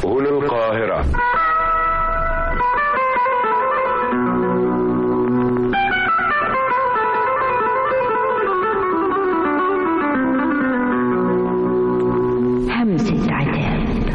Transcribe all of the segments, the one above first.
هنا القاهرة همسة عتاب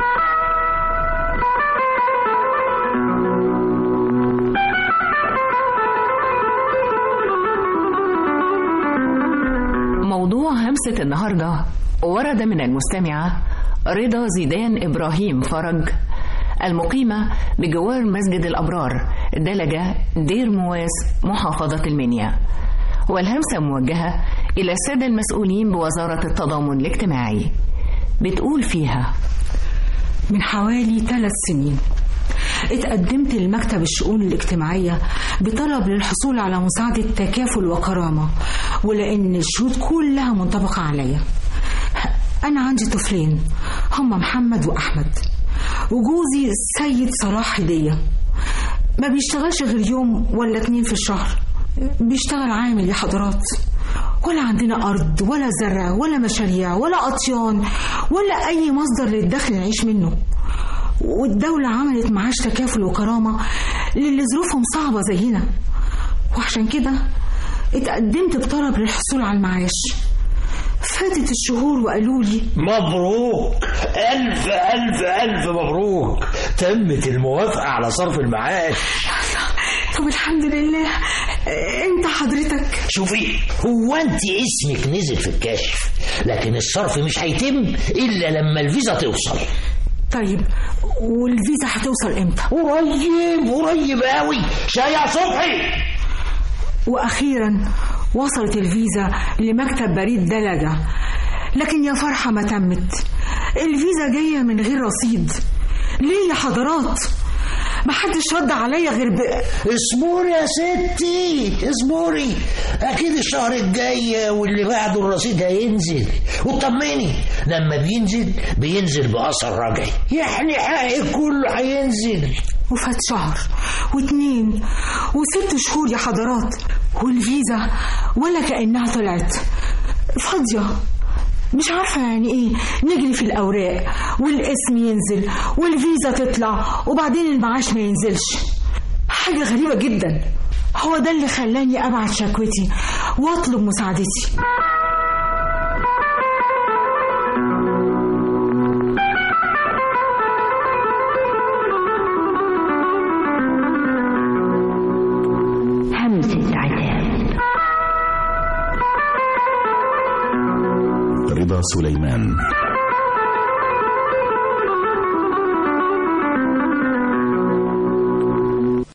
موضوع همسة النهاردة ورد من المستمعة رضا زيدان إبراهيم فرج المقيمة بجوار مسجد الأبرار دلجة دير مواس محافظة المنيا والهمسة موجهة إلى السادة المسؤولين بوزارة التضامن الاجتماعي بتقول فيها من حوالي ثلاث سنين اتقدمت لمكتب الشؤون الاجتماعية بطلب للحصول على مساعدة تكافل وكرامة ولأن الشروط كلها منطبقة عليا أنا عندي طفلين هما محمد وأحمد وجوزي السيد صلاح هدية ما بيشتغلش غير يوم ولا اتنين في الشهر بيشتغل عامل يا حضرات ولا عندنا أرض ولا زرع ولا مشاريع ولا أطيان ولا أي مصدر للدخل نعيش منه والدولة عملت معاش تكافل وكرامة للي ظروفهم صعبة زينا وعشان كده اتقدمت بطلب للحصول على المعاش فاتت الشهور وقالوا لي مبروك ألف ألف ألف مبروك تمت الموافقة على صرف المعاش طب الحمد لله انت حضرتك شوفي هو انت اسمك نزل في الكشف لكن الصرف مش هيتم الا لما الفيزا توصل طيب والفيزا هتوصل امتى قريب قريب قوي شايع صبحي واخيرا وصلت الفيزا لمكتب بريد دلجة لكن يا فرحة ما تمت الفيزا جاية من غير رصيد ليه يا حضرات محدش رد عليا غير ب... اصبري يا ستي اصبري اكيد الشهر الجاي واللي بعده الرصيد هينزل وطمني لما بينزل بينزل باثر رجعي يعني حقك كله هينزل وفات شهر واتنين وست شهور يا حضرات والفيزا ولا كأنها طلعت فاضية مش عارفة يعني ايه نجري في الأوراق والاسم ينزل والفيزا تطلع وبعدين المعاش ما ينزلش حاجة غريبة جدا هو ده اللي خلاني أبعت شكوتي وأطلب مساعدتي همسة عتاب رضا سليمان